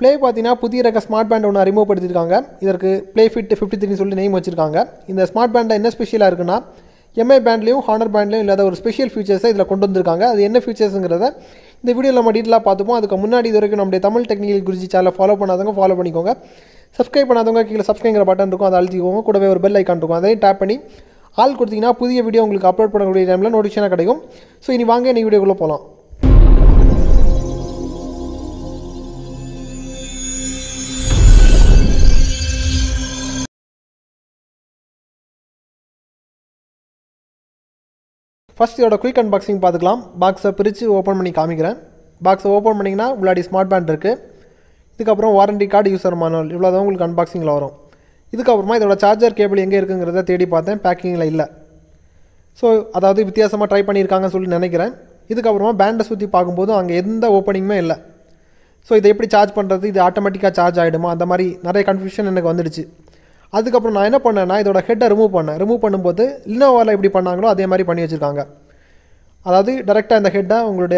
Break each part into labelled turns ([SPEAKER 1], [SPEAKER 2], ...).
[SPEAKER 1] play பார்த்தீங்கன்னா புதிய ரக ஸ்மார்ட் பேண்ட் ஒன்று அறிமுகப்படுத்தியிருக்காங்க இதற்கு ப்ளே ஃபிட் ஃபிஃப்டி த்ரீ சொல்லி நேம் வச்சிருக்காங்க இந்த ஸ்மார்ட் பேண்டில் என்ன ஸ்பெஷலாக இருக்குன்னா எம்ஐ பேண்ட்லையும் ஹானர் பேண்ட்லையும் இல்லாத ஒரு ஸ்பெஷல் ஃபீச்சர்ஸை இதில் கொண்டு வந்திருக்காங்க அது என்ன ஃபீச்சர்ஸுங்கிறத இந்த வீடியோவில் நம்ம டீட்டெயிலாக பார்த்துப்போம் அதுக்கு முன்னாடி இது வரைக்கும் நம்முடைய தமிழ் டெக்னிக்கல் குருஜி சேனலை ஃபாலோ பண்ணாதவங்க ஃபாலோ பண்ணிக்கோங்க சப்ஸ்கிரைப் பண்ணாதவங்க கீழே சப்ஸ்கிரைங்கிற பட்டன் இருக்கும் அதை அழுத்திக்கோங்க கூடவே ஒரு பெல் ஐக்கான் இருக்கும் அதையும் டேப் பண்ணி ஆள் கொடுத்தீங்கன்னா புதிய வீடியோ உங்களுக்கு அப்லோட் பண்ணக்கூடிய டைமில் நோட்டிஃபிகேஷனாக கிடைக்கும் ஸோ இனி வாங்க இன்னைக்கு வீடியோக்குள்ளே போகலாம் ஃபஸ்ட் இதோட குயிக் அன்பாக்சிங் பார்த்துக்கலாம் பாக்ஸை பிரித்து ஓப்பன் பண்ணி காமிக்கிறேன் பாக்ஸை ஓப்பன் பண்ணிங்கன்னா உள்ளாடி ஸ்மார்ட் பேண்ட் இருக்குது இதுக்கப்புறம் வாரண்டி கார்டு யூசர் மானுவல் இவ்வளோ தான் உங்களுக்கு அன்பாக்சிங்கில் வரும் இதுக்கப்புறமா இதோட சார்ஜர் கேபிள் எங்கே இருக்குங்கிறத தேடி பார்த்தேன் பேக்கிங்கில் இல்லை ஸோ அதாவது வித்தியாசமாக ட்ரை பண்ணியிருக்காங்கன்னு சொல்லி நினைக்கிறேன் இதுக்கப்புறமா பேண்டை சுற்றி பார்க்கும்போது அங்கே எந்த ஓப்பனிங்குமே இல்லை ஸோ இதை எப்படி சார்ஜ் பண்ணுறது இது ஆட்டோமேட்டிக்காக சார்ஜ் ஆகிடுமா அந்த மாதிரி நிறைய கன்ஃபியூஷன் எனக்கு வந்துடுச்சு அதுக்கப்புறம் நான் என்ன பண்ணேன்னா இதோட ஹெட்டை ரிமூவ் பண்ணேன் ரிமூவ் பண்ணும்போது லினோவாவில் எப்படி பண்ணாங்களோ அதே மாதிரி பண்ணி வச்சுருக்காங்க அதாவது டேரெக்டாக இந்த ஹெட்டை உங்களுடைய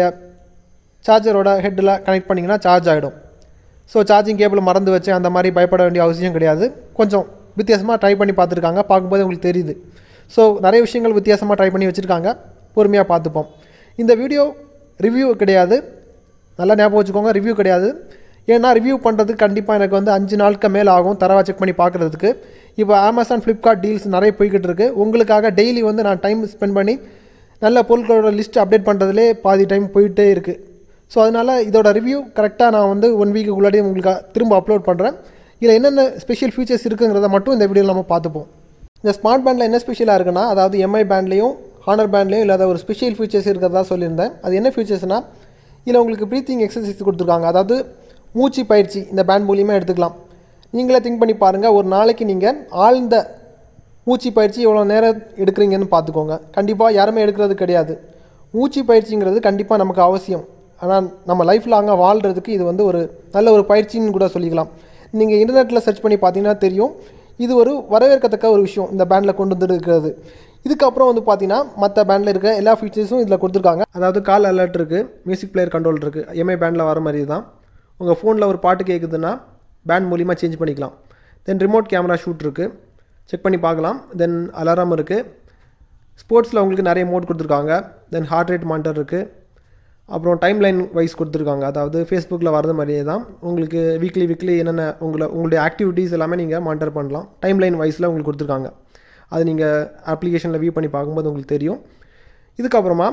[SPEAKER 1] சார்ஜரோட ஹெட்டில் கனெக்ட் பண்ணிங்கன்னா சார்ஜ் ஆகிடும் ஸோ சார்ஜிங் கேபிள் மறந்து வச்சு அந்த மாதிரி பயப்பட வேண்டிய அவசியம் கிடையாது கொஞ்சம் வித்தியாசமாக ட்ரை பண்ணி பார்த்துருக்காங்க பார்க்கும்போது உங்களுக்கு தெரியுது ஸோ நிறைய விஷயங்கள் வித்தியாசமாக ட்ரை பண்ணி வச்சுருக்காங்க பொறுமையாக பார்த்துப்போம் இந்த வீடியோ ரிவ்யூ கிடையாது நல்லா ஞாபகம் வச்சுக்கோங்க ரிவ்யூ கிடையாது ஏன்னா ரிவ்யூ பண்ணுறதுக்கு கண்டிப்பாக எனக்கு வந்து அஞ்சு நாளுக்கு மேலே ஆகும் தரவா செக் பண்ணி பார்க்குறதுக்கு இப்போ அமேசான் ஃப்ளிப்கார்ட் டீல்ஸ் நிறைய போய்கிட்டு இருக்குது உங்களுக்காக டெய்லி வந்து நான் டைம் ஸ்பெண்ட் பண்ணி நல்ல பொருட்களோட லிஸ்ட் அப்டேட் பண்ணுறதுலே பாதி டைம் போயிட்டே இருக்குது ஸோ அதனால் இதோட ரிவ்யூ கரெக்டாக நான் வந்து ஒன் வீக்கு உள்ளாடி உங்களுக்கு திரும்ப அப்லோட் பண்ணுறேன் இதில் என்னென்ன ஸ்பெஷல் ஃபீச்சர்ஸ் இருக்குங்கிறத மட்டும் இந்த வீடியோவில் நம்ம பார்த்துப்போம் இந்த ஸ்மார்ட் பேண்டில் என்ன ஸ்பெஷலாக இருக்குன்னா அதாவது எம்ஐ பேண்ட்லேயும் ஹானர் பேண்ட்லேயும் இல்லாத ஒரு ஸ்பெஷல் ஃபீச்சர்ஸ் இருக்கிறதா சொல்லியிருந்தேன் அது என்ன ஃபீச்சர்ஸ்னால் இதில் உங்களுக்கு ப்ரீத்திங் எக்ஸசைஸ் கொடுத்துருக்காங்க அதாவது மூச்சு பயிற்சி இந்த பேண்ட் மூலியமாக எடுத்துக்கலாம் நீங்களே திங்க் பண்ணி பாருங்கள் ஒரு நாளைக்கு நீங்கள் ஆழ்ந்த மூச்சு பயிற்சி எவ்வளோ நேரம் எடுக்கிறீங்கன்னு பார்த்துக்கோங்க கண்டிப்பாக யாருமே எடுக்கிறது கிடையாது மூச்சு பயிற்சிங்கிறது கண்டிப்பாக நமக்கு அவசியம் ஆனால் நம்ம லைஃப் லாங்காக வாழ்கிறதுக்கு இது வந்து ஒரு நல்ல ஒரு பயிற்சின்னு கூட சொல்லிக்கலாம் நீங்கள் இன்டர்நெட்டில் சர்ச் பண்ணி பார்த்தீங்கன்னா தெரியும் இது ஒரு வரவேற்கத்தக்க ஒரு விஷயம் இந்த பேண்டில் கொண்டு வந்து இருக்கிறது இதுக்கப்புறம் வந்து பார்த்தீங்கன்னா மற்ற பேண்டில் இருக்க எல்லா ஃபீச்சர்ஸும் இதில் கொடுத்துருக்காங்க அதாவது கால் அலர்ட் இருக்குது மியூசிக் பிளேயர் கண்ட்ரோல் இருக்குது எம்ஐ பேண்டில் வர மாதிரி தான் உங்கள் ஃபோனில் ஒரு பாட்டு கேட்குதுன்னா பேண்ட் மூலிமா சேஞ்ச் பண்ணிக்கலாம் தென் ரிமோட் கேமரா ஷூட் இருக்குது செக் பண்ணி பார்க்கலாம் தென் அலாரம் இருக்குது ஸ்போர்ட்ஸில் உங்களுக்கு நிறைய மோட் கொடுத்துருக்காங்க தென் ஹார்ட் ரேட் மானிட்டர் இருக்குது அப்புறம் டைம் லைன் வைஸ் கொடுத்துருக்காங்க அதாவது ஃபேஸ்புக்கில் வரது மாதிரியே தான் உங்களுக்கு வீக்லி வீக்லி என்னென்ன உங்களை உங்களுடைய ஆக்டிவிட்டீஸ் எல்லாமே நீங்கள் மானிட்டர் பண்ணலாம் டைம் லைன் வைஸில் உங்களுக்கு கொடுத்துருக்காங்க அது நீங்கள் அப்ளிகேஷனில் வியூ பண்ணி பார்க்கும்போது உங்களுக்கு தெரியும் இதுக்கப்புறமா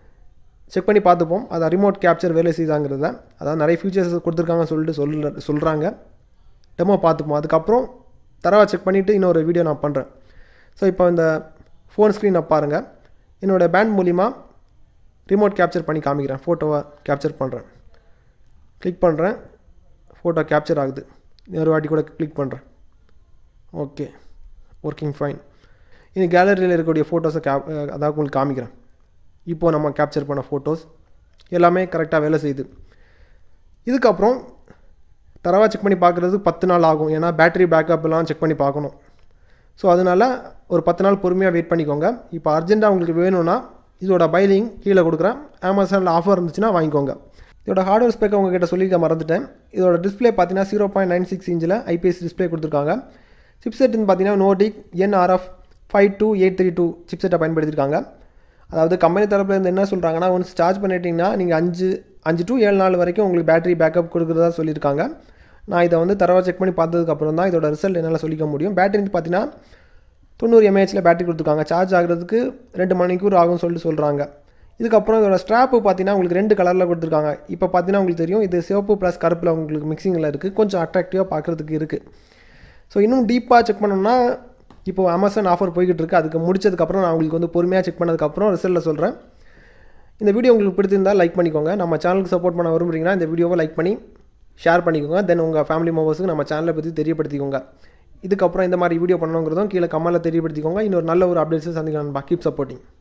[SPEAKER 1] செக் பண்ணி பார்த்துப்போம் அது ரிமோட் கேப்சர் வேலை செய்தாங்கிறத அதாவது நிறைய ஃபீச்சர்ஸ் கொடுத்துருக்காங்கன்னு சொல்லிட்டு சொல்ல சொல்கிறாங்க டெமோ பார்த்துப்போம் அதுக்கப்புறம் தரவா செக் பண்ணிவிட்டு இன்னொரு வீடியோ நான் பண்ணுறேன் ஸோ இப்போ இந்த ஃபோன் ஸ்க்ரீனை பாருங்கள் என்னோடய பேண்ட் மூலிமா ரிமோட் கேப்சர் பண்ணி காமிக்கிறேன் ஃபோட்டோவை கேப்சர் பண்ணுறேன் கிளிக் பண்ணுறேன் ஃபோட்டோ கேப்சர் ஆகுது இன்னொரு வாட்டி கூட கிளிக் பண்ணுறேன் ஓகே ஒர்க்கிங் ஃபைன் இது கேலரியில் இருக்கக்கூடிய ஃபோட்டோஸை கேப் அதாவது உங்களுக்கு காமிக்கிறேன் இப்போது நம்ம கேப்சர் பண்ண ஃபோட்டோஸ் எல்லாமே கரெக்டாக வேலை செய்யுது இதுக்கப்புறம் தரவா செக் பண்ணி பார்க்குறது பத்து நாள் ஆகும் ஏன்னா பேட்டரி பேக்கப்லாம் செக் பண்ணி பார்க்கணும் ஸோ அதனால் ஒரு பத்து நாள் பொறுமையாக வெயிட் பண்ணிக்கோங்க இப்போ அர்ஜென்ட்டாக உங்களுக்கு வேணும்னா இதோட பைலிங் கீழே கொடுக்குறேன் அமேசானில் ஆஃபர் இருந்துச்சுன்னா வாங்கிக்கோங்க இதோட ஹார்ட்வேர் ஸ்பெக்கை உங்ககிட்ட சொல்லிக்க மறந்துட்டேன் இதோட டிஸ்பிளே பார்த்தீங்கன்னா ஜீரோ பாயிண்ட் நைன் சிக்ஸ் இன்ச்சில் ஐபிஎஸ் டிஸ்பிளே கொடுத்துருக்காங்க சிப்செட்னு பார்த்தீங்கன்னா Nordic NRF five two eight three two சிப்செட்டை பயன்படுத்தியிருக்காங்க அதாவது கம்பெனி தரப்பில் இருந்து என்ன சொல்கிறாங்கன்னா ஒன்ஸ் சார்ஜ் பண்ணிட்டீங்கன்னா நீங்கள் அஞ்சு அஞ்சு டு ஏழு நாள் வரைக்கும் உங்களுக்கு பேட்டரி பேக்கப் கொடுக்குறதா சொல்லியிருக்காங்க நான் இதை வந்து தரவா செக் பண்ணி பார்த்ததுக்கப்புறம் தான் இதோட ரிசல்ட் என்னால் சொல்லிக்க முடியும் பேட்டரி பார்த்தீங்கன்னா தொண்ணூறு எம்ஏஹெச்சில் பேட்டரி கொடுத்துருக்காங்க சார்ஜ் ஆகிறதுக்கு ரெண்டு மணிக்கூர் ஆகும்னு சொல்லிட்டு சொல்கிறாங்க இதுக்கப்புறம் இதோட ஸ்ட்ராப்பு பார்த்தீங்கன்னா உங்களுக்கு ரெண்டு கலரில் கொடுத்துருக்காங்க இப்போ பார்த்தீங்கன்னா உங்களுக்கு தெரியும் இது சிவப்பு ப்ளஸ் கருப்பில் உங்களுக்கு மிக்சிங்கில் இருக்குது கொஞ்சம் அட்ராக்டிவாக பார்க்குறதுக்கு இருக்குது ஸோ இன்னும் டீப்பாக செக் பண்ணோம்னா இப்போ அமேசான் ஆஃபர் போய்கிட்டு இருக்குது அதுக்கு முடிச்சதுக்கப்புறம் நான் உங்களுக்கு வந்து பொறுமையாக செக் பண்ணதுக்கப்புறம் ரிசல்ட்டில் சொல்கிறேன் இந்த வீடியோ உங்களுக்கு பிடிச்சிருந்தால் லைக் பண்ணிக்கோங்க நம்ம சேனலுக்கு சப்போர்ட் பண்ண விரும்புறீங்கன்னா இந்த வீடியோவை லைக் பண்ணி ஷேர் பண்ணிக்கோங்க தென் உங்கள் ஃபேமிலி மெம்பர்ஸுக்கு நம்ம சேனலை பற்றி தெரியப்படுத்திக்கோங்க இதுக்கப்புறம் இந்த மாதிரி வீடியோ பண்ணணுங்கிறதும் கீழே கமெண்ட்டில் தெரியப்படுத்திக்கோங்க இன்னொரு நல்ல ஒரு அப்டேட்ஸை சந்திக்கலாம் கீப் சப்போர்ட்டிங்